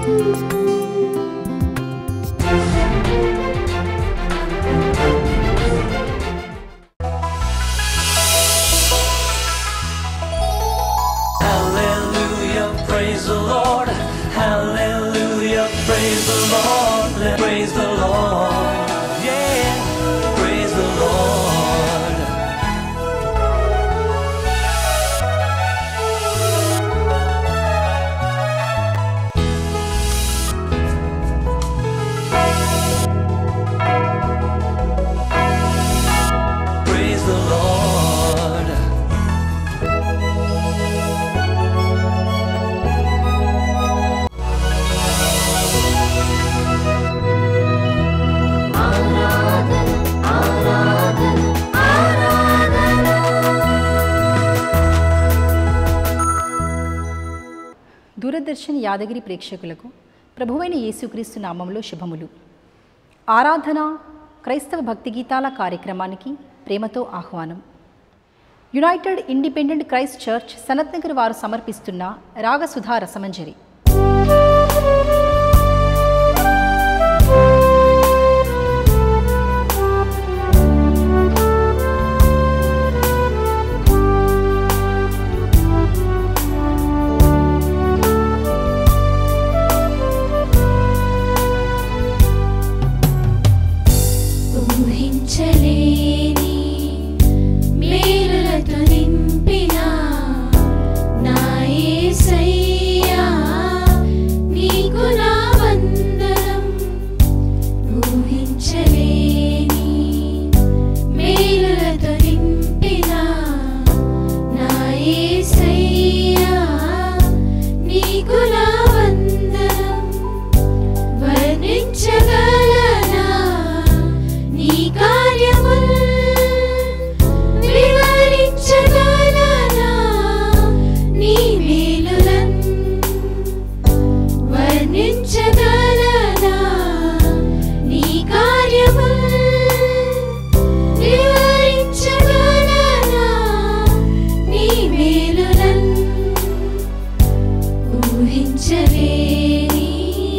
Hallelujah, praise the Lord. Hallelujah, praise the Lord. Let- Praise the Lord. Yeah, praise the Lord. Praise the Lord. Doordarshan Yadagiri ప్రేక్షకులకు ప్రభువైన యేసుక్రీస్తు నామంలో శుభములు ఆరాధన క్రైస్తవ భక్తి గీతాల కార్యక్రమానికి ప్రేమతో ఆహ్వానం United Independent Christ Church Sanath Nagar వారు సమర్పిస్తున్న రాగసుధా రసమంజరి ఊహించలేని మేలులతో నింపిన నా యేసయ్యా నీకు నా వందనం ఊహించలేని మేలులతో నింపిన నా యేసయ్యా నీకు నా వందనం వర్ణించగలనా నీ కార్యముల్ వివరించగలనా నీ మేలులన్ వర్ణించగలనా నీ కార్యముల్ వివరించగలనా నీ మేలులన్ ఊహించలేని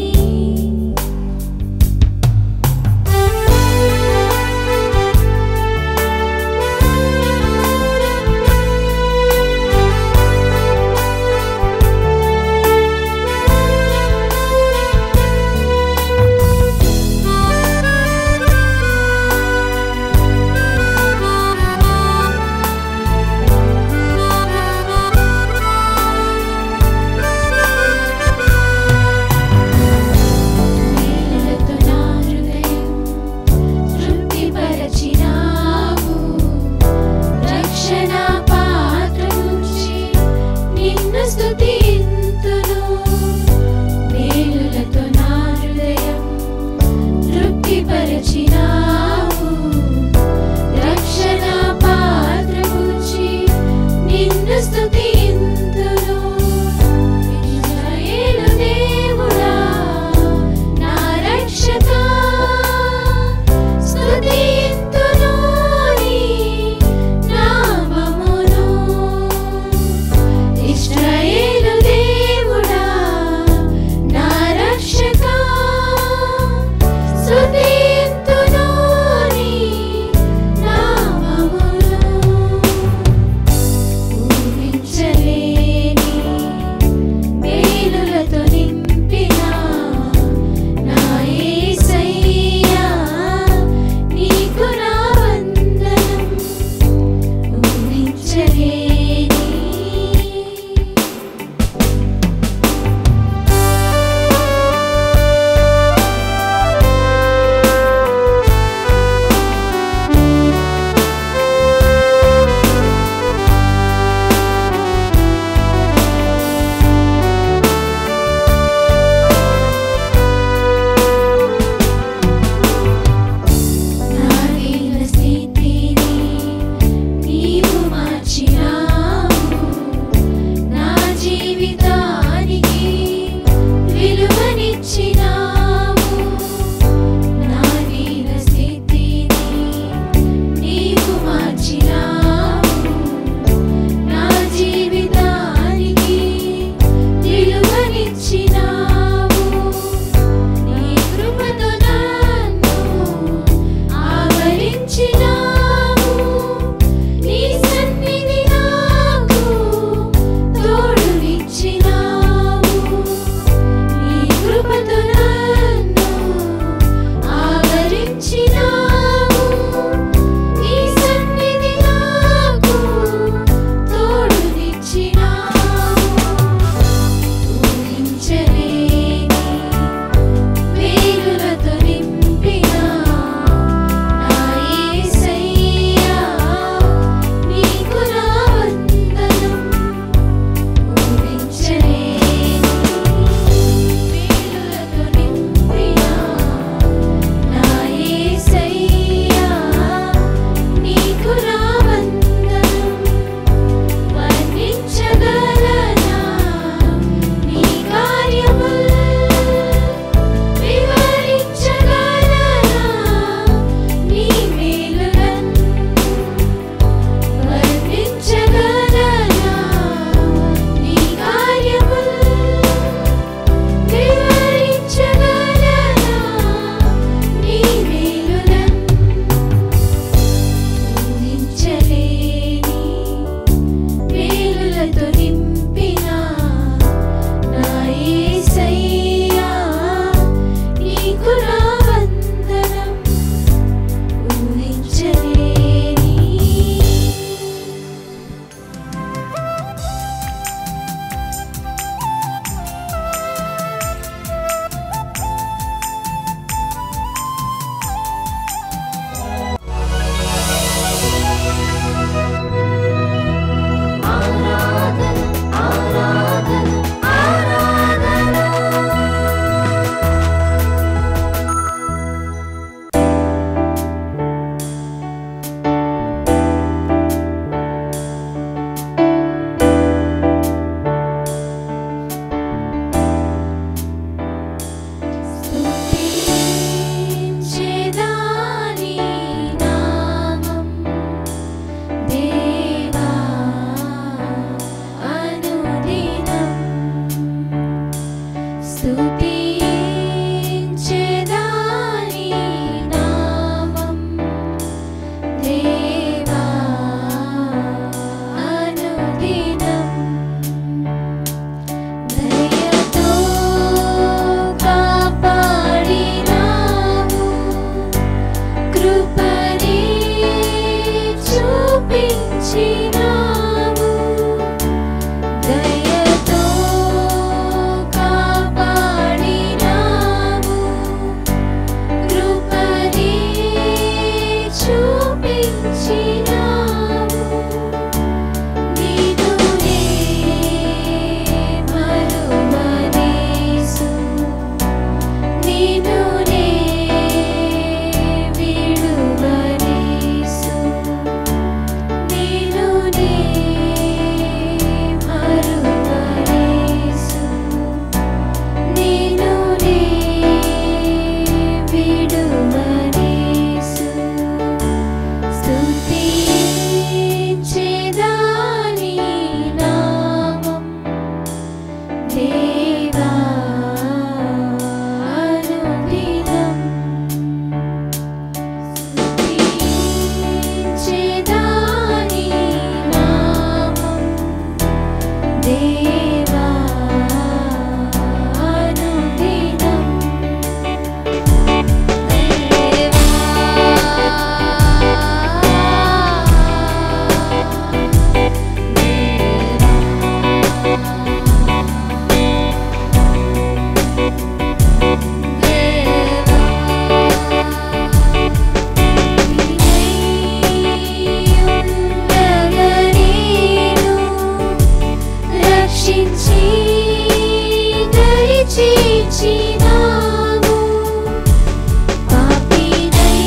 మేలులతో నా హృదయం తృప్తిపరచినావు రక్షణ పాత్ర నుంచి నిన్ను స్తుతింతును మేలులతో నా హృదయం తృప్తిపరచినావు రక్షణ పాత్ర నుంచి నిన్ను స్తుతింతును ఇశ్రాయేలు దేవుడా నా రక్షక స్తుతింతును నీ నామమును ఇశ్రాయేలు దేవుడా స్తుతించెదాని నామం దేవా అనుదినం దయతో కాపాడినావు కృపని చూపించినావు దయతో కాపాడినావు కృపని చూపించినావు నిన్నునే మరువనేసు నిన్నునే విడువనేసు నిన్నునే మరువనేసు నిన్నునే విడువనేసు స్తుతించెదాని నామం దేవా అనుదినం స్తుతించెదాని నామం దేవా అనుదినం రక్షించి దరి చేర్చినావు పాపినై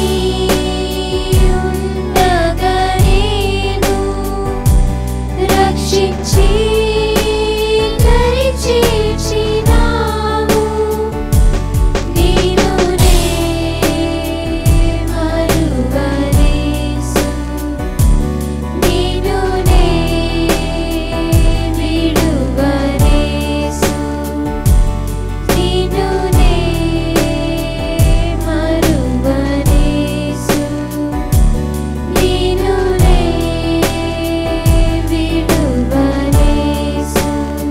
ఉండగా నేను రక్షించి దరి చేర్చినావు నీనునే మరువనేసు నీనునే విడువనేసు నీనునే మరువనేసు నీనునే విడువనేసు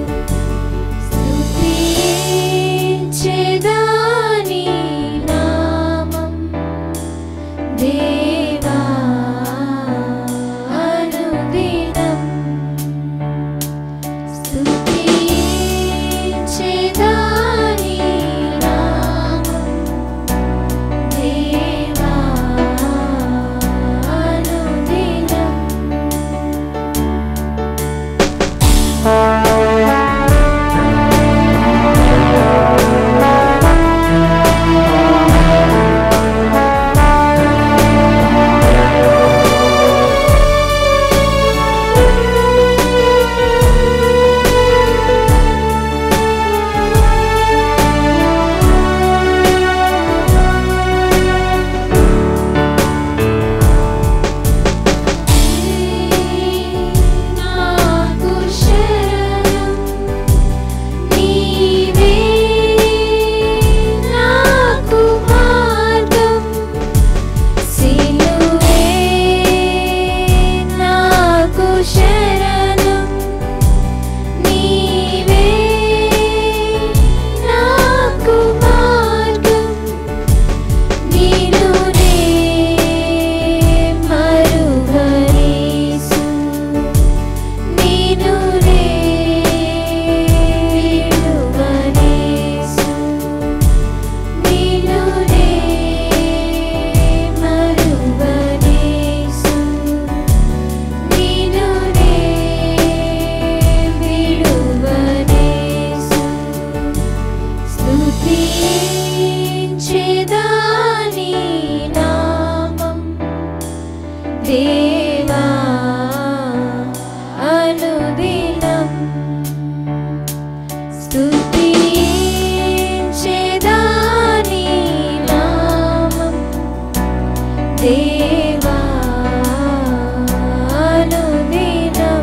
స్తుతించెదాని నామం దేవా అనుదినం స్తుతించెదాని నామం దేవా అనుదినం నాకు శరణం నీవే నాకు మార్గం సిలువే నాకు శరణం నీవే నాకు మార్గం నీనునే మరువనేసు నీనునే విడువనేసు నీనునే మరువనేసు నీనునే విడువనేసు స్తుతించెదాని నామం దేవా అనుదినం స్తుతించెదాని నామం దేవా అనుదినం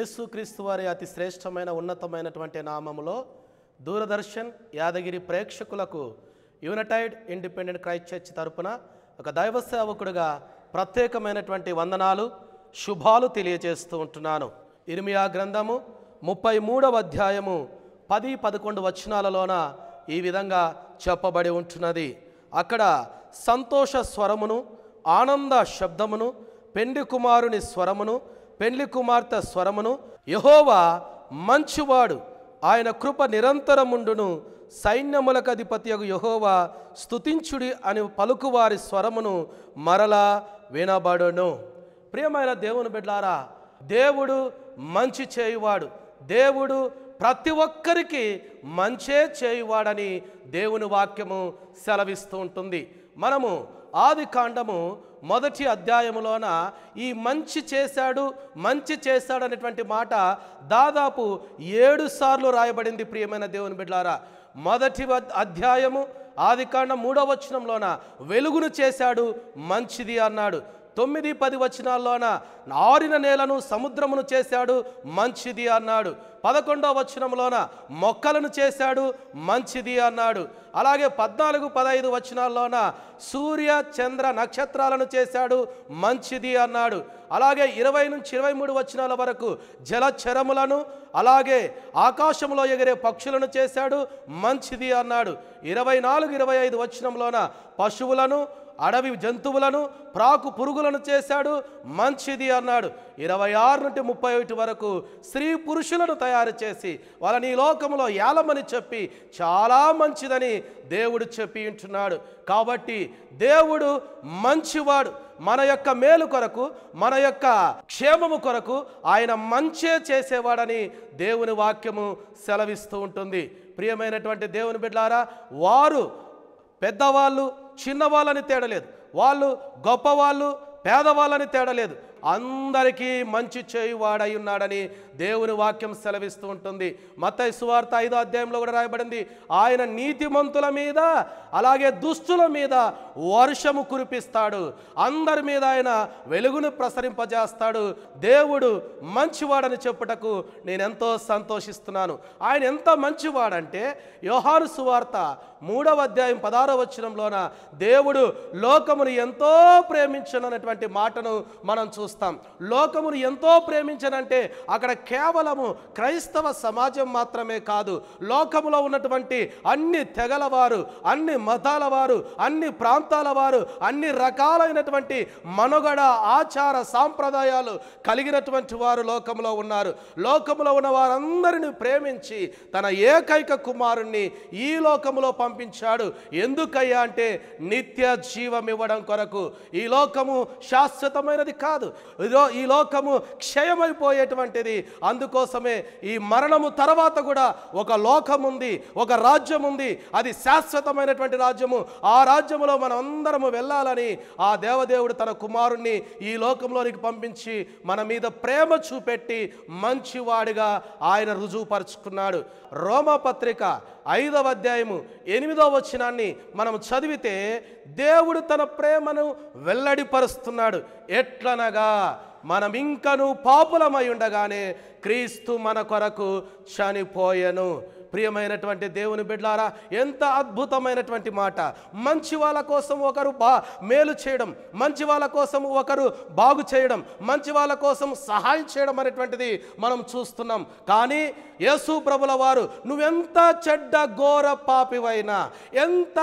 యేసుక్రీస్తు వారి అతి శ్రేష్టమైన ఉన్నతమైనటువంటి నామములో దూరదర్శన్ యాదగిరి ప్రేక్షకులకు యునైటెడ్ ఇండిపెండెంట్ క్రైస్ట్ చర్చ్ తరపున ఒక దైవ సేవకుడుగా ప్రత్యేకమైనటువంటి వందనాలు శుభాలు తెలియజేస్తూ ఉంటున్నాను ఇర్మియా గ్రంథము ముప్పై మూడవ అధ్యాయము పది పదకొండు వచనాలలోన ఈ విధంగా చెప్పబడి ఉంటున్నది అక్కడ సంతోష స్వరమును ఆనంద శబ్దమును పెండి కుమారుని స్వరమును పెండ్లి కుమార్తె స్వరమును యహోవా మంచివాడు ఆయన కృప నిరంతరముండును సైన్యములకు అధిపతి యహోవా స్తుతించుడి అని పలుకువారి స్వరమును మరలా వినబడును ప్రియమైన దేవుని బిడ్లారా దేవుడు మంచి చేయువాడు దేవుడు ప్రతి ఒక్కరికి మంచే చేయువాడని దేవుని వాక్యము సెలవిస్తూ ఉంటుంది మనము ఆది కాండము మొదటి అధ్యాయములోన ఈ మంచి చేశాడు మంచి చేశాడు అనేటువంటి మాట దాదాపు ఏడు సార్లు రాయబడింది ప్రియమైన దేవుని బిడ్డారా మొదటి వ- అధ్యాయము ఆది కాండం మూడవ వచనంలోన వెలుగును చేశాడు మంచిది అన్నాడు తొమ్మిది పది వచనాల్లోన ఆరిన నేలను సముద్రమును చేశాడు మంచిది అన్నాడు పదకొండవ వచనంలోన మొక్కలను చేశాడు మంచిది అన్నాడు అలాగే పద్నాలుగు పదహైదు వచనాల్లోన సూర్య చంద్ర నక్షత్రాలను చేశాడు మంచిది అన్నాడు అలాగే ఇరవై నుంచి ఇరవై మూడు వచనాల వరకు జలచరములను అలాగే ఆకాశంలో ఎగిరే పక్షులను చేశాడు మంచిది అన్నాడు ఇరవై నాలుగు ఇరవై ఐదు వచనంలోన పశువులను అడవి జంతువులను ప్రాకు పురుగులను చేశాడు మంచిది అన్నాడు ఇరవై ఆరు నుండి ముప్పై ఒకటి వరకు స్త్రీ పురుషులను తయారు చేసి వాళ్ళని ఈ లోకంలో ఏలమని చెప్పి చాలా మంచిదని దేవుడు చెప్పి ఉంటున్నాడు కాబట్టి దేవుడు మంచివాడు మన యొక్క మేలు కొరకు మన యొక్క క్షేమము కొరకు ఆయన మంచే చేసేవాడని దేవుని వాక్యము సెలవిస్తూ ఉంటుంది ప్రియమైనటువంటి దేవుని బిడ్డారా వారు పెద్దవాళ్ళు చిన్నవాళ్ళని తేడలేదు వాళ్ళు గొప్పవాళ్ళు పేదవాళ్ళని తేడలేదు అందరికీ మంచి చేయువాడై ఉన్నాడని దేవుని వాక్యం సెలవిస్తూ ఉంటుంది మత్తయి సువార్త ఐదో అధ్యాయంలో కూడా రాయబడింది ఆయన నీతిమంతుల మీద అలాగే దుష్టుల మీద వర్షము కురిపిస్తాడు అందరి మీద ఆయన వెలుగును ప్రసరింపజేస్తాడు దేవుడు మంచివాడని చెప్పుటకు నేను ఎంతో సంతోషిస్తున్నాను ఆయన ఎంత మంచివాడంటే యోహాను సువార్త మూడవ అధ్యాయం పదారో వచనంలోన దేవుడు లోకమును ఎంతో ప్రేమించనటువంటి మాటను మనం చూస్తాం లోకమును ఎంతో ప్రేమించనంటే అక్కడ కేవలము క్రైస్తవ సమాజం మాత్రమే కాదు లోకములో ఉన్నటువంటి అన్ని తెగల వారు అన్ని మతాల వారు అన్ని ప్రాంతాల వారు అన్ని రకాలైనటువంటి మనుగడ ఆచార సాంప్రదాయాలు కలిగినటువంటి వారు లోకంలో ఉన్నారు లోకములో ఉన్న వారందరిని ప్రేమించి తన ఏకైక కుమారుణ్ణి ఈ లోకములో పంపించాడు ఎందుకయ్యా అంటే నిత్య జీవం ఇవ్వడం కొరకు ఈ లోకము శాశ్వతమైనది కాదు ఇదో ఈ లోకము క్షయమైపోయేటువంటిది అందుకోసమే ఈ మరణము తర్వాత కూడా ఒక లోకం ఉంది ఒక రాజ్యం ఉంది అది శాశ్వతమైనటువంటి రాజ్యము ఆ రాజ్యములో మనం అందరము వెళ్ళాలని ఆ దేవదేవుడు తన కుమారుణ్ణి ఈ లోకంలోనికి పంపించి మన మీద ప్రేమ చూపెట్టి మంచివాడిగా ఆయన రుజువుపరుచుకున్నాడు రోమపత్రిక ఐదవ అధ్యాయము ఎనిమిదవ వచనాన్ని మనం చదివితే దేవుడు తన ప్రేమను వెల్లడిపరుస్తున్నాడు ఎట్లనగా మనం ఇంకను పాపులమై ఉండగానే క్రీస్తు మన కొరకు చనిపోయెను ప్రియమైనటువంటి దేవుని బిడ్లారా ఎంత అద్భుతమైనటువంటి మాట మంచి వాళ్ళ కోసం ఒకరు బా మేలు చేయడం మంచి వాళ్ళ కోసం ఒకరు బాగు చేయడం మంచి వాళ్ళ కోసం సహాయం చేయడం అనేటువంటిది మనం చూస్తున్నాం కానీ యేసు ప్రభుల వారు నువ్వెంత చెడ్డ ఘోర పాపివైనా ఎంత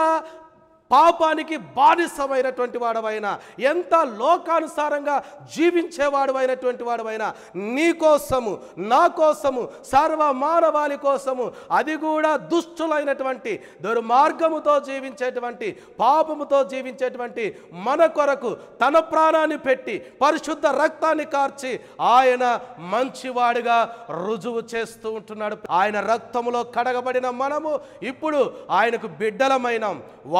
పాపానికి బానిసమైనటువంటి వాడవైనా ఎంత లోకానుసారంగా జీవించేవాడు అయినటువంటి వాడవైనా నీ కోసము నా కోసము సర్వ మానవాళి కోసము అది కూడా దుష్టులైనటువంటి దుర్మార్గముతో జీవించేటువంటి పాపముతో జీవించేటువంటి మన కొరకు తన ప్రాణాన్ని పెట్టి పరిశుద్ధ రక్తాన్ని కార్చి ఆయన మంచివాడిగా రుజువు చేస్తూ ఉంటున్నాడు ఆయన రక్తములో కడగబడిన మనము ఇప్పుడు ఆయనకు బిడ్డలమైనాం వారసుల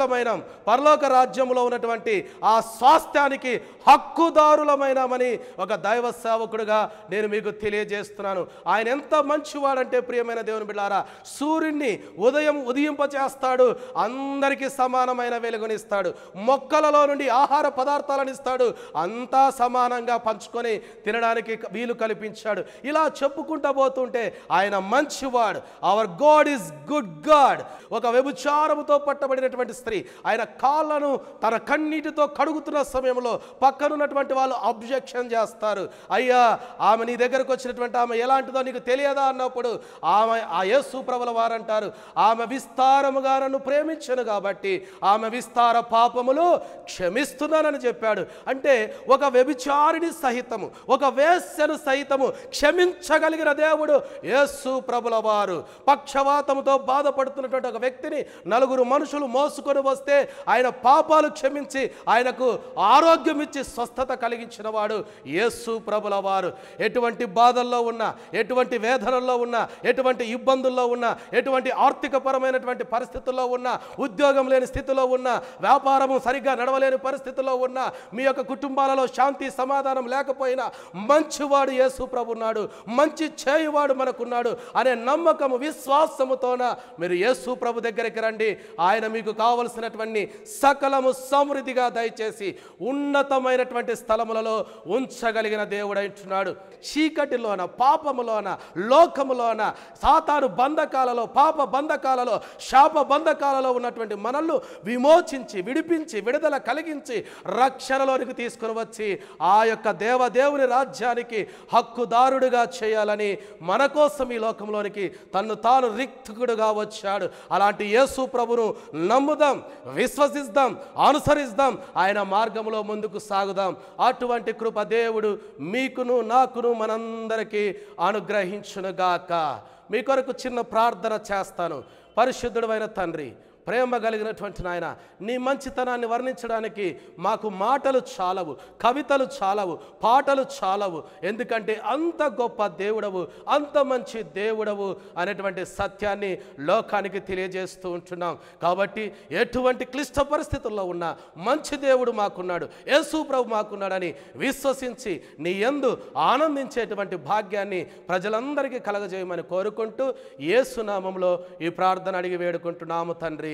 వారసులమైన పరలోక రాజ్యంలో ఉన్నటువంటి ఆ స్వాస్థ్యానికి హక్కుదారులమైనమని ఒక దైవ సేవకుడుగా నేను మీకు తెలియజేస్తున్నాను ఆయన ఎంత మంచివాడంటే ప్రియమైన దేవుని బిడ్డారా సూర్యుడిని ఉదయం ఉదయింపచేస్తాడు అందరికీ సమానమైన వెలుగునిస్తాడు మొక్కలలో నుండి ఆహార పదార్థాలను ఇస్తాడు అంతా సమానంగా పంచుకొని తినడానికి వీలు కల్పించాడు ఇలా చెప్పుకుంటా పోతుంటే ఆయన మంచివాడు our god is good god ఒక వ్యభిచారముతో పట్టబడినటువంటి స్త్రీ ఆయన కాళ్ళను తన కన్నీటితో కడుగుతున్న సమయంలో పక్కనున్నటువంటి వాళ్ళు అబ్జెక్షన్ చేస్తారు అయ్యా ఆమె నీ దగ్గరకు వచ్చినటువంటి ఆమె ఎలాంటిదో నీకు తెలియదా అన్నప్పుడు ఆమె ఆ యేసు ప్రభుల వారంటారు ఆమె విస్తారముగా నన్ను ప్రేమించను కాబట్టి ఆమె విస్తార పాపములు క్షమిస్తున్నానని చెప్పాడు అంటే ఒక వ్యభిచారిని సహితము ఒక వేశ్యను సహితము క్షమించగలిగిన దేవుడు యేసు ప్రభుల వారు పక్షవాతముతో బాధపడుతున్నటువంటి ఒక వ్యక్తిని నలుగురు మనుషులు మోసుకొని వస్తే ఆయన పాపాలు క్షమించి ఆయనకు ఆరోగ్యం ఇచ్చి స్వస్థత కలిగించిన వాడు యేసు ప్రభుల వారు ఎటువంటి బాధల్లో ఉన్నా ఎటువంటి వేదనల్లో ఉన్నా ఎటువంటి ఇబ్బందుల్లో ఉన్నా ఎటువంటి ఆర్థికపరమైనటువంటి పరిస్థితుల్లో ఉన్నా ఉద్యోగం లేని స్థితిలో ఉన్నా వ్యాపారము సరిగ్గా నడవలేని పరిస్థితుల్లో ఉన్నా మీ యొక్క కుటుంబాలలో శాంతి సమాధానం లేకపోయినా మంచివాడు యేసు ప్రభు ఉన్నాడు మంచి చేయువాడు మనకున్నాడు అనే నమ్మకము విశ్వాసముతోన మీరు యేసు ప్రభు దగ్గరికి రండి ఆయన మీకు కావలసినటువంటి సకలము సమృద్ధిగా దయచేసి ఉన్నతమైనటువంటి స్థలములలో ఉంచగలిగిన దేవుడైంటున్నాడు చీకటిలోన పాపములోన లోకములోన సాతాను బంధకాలలో పాప బంధకాలలో శాప బంధకాలలో ఉన్నటువంటి మనల్ని విమోచించి విడిపించి విడుదల కలిగించి రక్షణలోనికి తీసుకుని వచ్చి ఆ యొక్క దేవదేవుని రాజ్యానికి హక్కుదారుడిగా చేయాలని మన కోసం ఈ లోకంలోనికి తన్ను తాను రిక్తుకుడుగా వచ్చాడు అలాంటి యేసు ప్రభును నమ్ముదాం విశ్వసిద్దాం అనుసరిద్దాం ఆయన మార్గంలో ముందుకు సాగుదాం అటువంటి కృప దేవుడు మీకును నాకును మనందరికీ అనుగ్రహించునుగాక మీ కొరకు చిన్న ప్రార్థన చేస్తాను పరిశుద్ధుడైన తండ్రి ప్రేమ కలిగినటువంటి నాయన నీ మంచితనాన్ని వర్ణించడానికి మాకు మాటలు చాలవు కవితలు చాలవు పాటలు చాలవు ఎందుకంటే అంత గొప్ప దేవుడవు అంత మంచి దేవుడవు అనేటువంటి సత్యాన్ని లోకానికి తెలియజేస్తూ ఉంటున్నాం కాబట్టి ఎటువంటి క్లిష్ట పరిస్థితుల్లో ఉన్న మంచి దేవుడు మాకున్నాడు యేసు ప్రభు మాకున్నాడని విశ్వసించి నీ యందు ఆనందించేటువంటి భాగ్యాన్ని ప్రజలందరికీ కలగజేయమని కోరుకుంటూ యేసునామంలో ఈ ప్రార్థన అడిగి వేడుకుంటున్నాము తండ్రి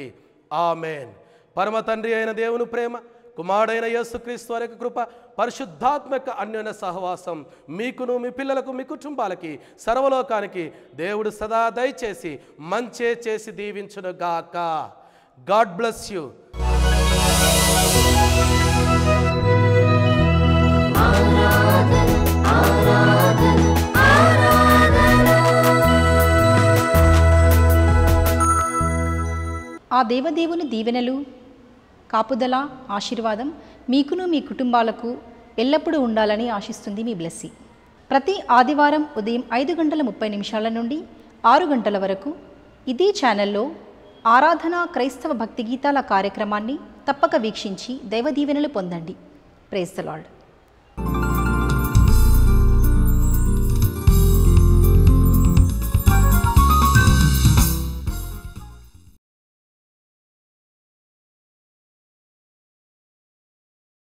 ఆమెన్ పరమ తండ్రి అయిన దేవుని ప్రేమ కుమారుడైన యేసుక్రీస్తు వారి యొక్క కృప పరిశుద్ధాత్మక అన్యోన్య సహవాసం మీకును మీ పిల్లలకు మీ కుటుంబాలకి సర్వలోకానికి దేవుడు సదా దయచేసి మంచే చేసి దీవించును గాక గాడ్ బ్లెస్ యూ ఆ దేవదేవుని దీవెనలు కాపుదల ఆశీర్వాదం మీకును మీ కుటుంబాలకు ఎల్లప్పుడూ ఉండాలని ఆశిస్తుంది మీ బ్లెస్సి ప్రతి ఆదివారం ఉదయం ఐదు గంటల ముప్పై నిమిషాల నుండి ఆరు గంటల వరకు ఇదే ఛానల్లో ఆరాధన క్రైస్తవ భక్తి గీతాల కార్యక్రమాన్ని తప్పక వీక్షించి దైవ దీవెనలు పొందండి ప్రేస్ ద లార్డ్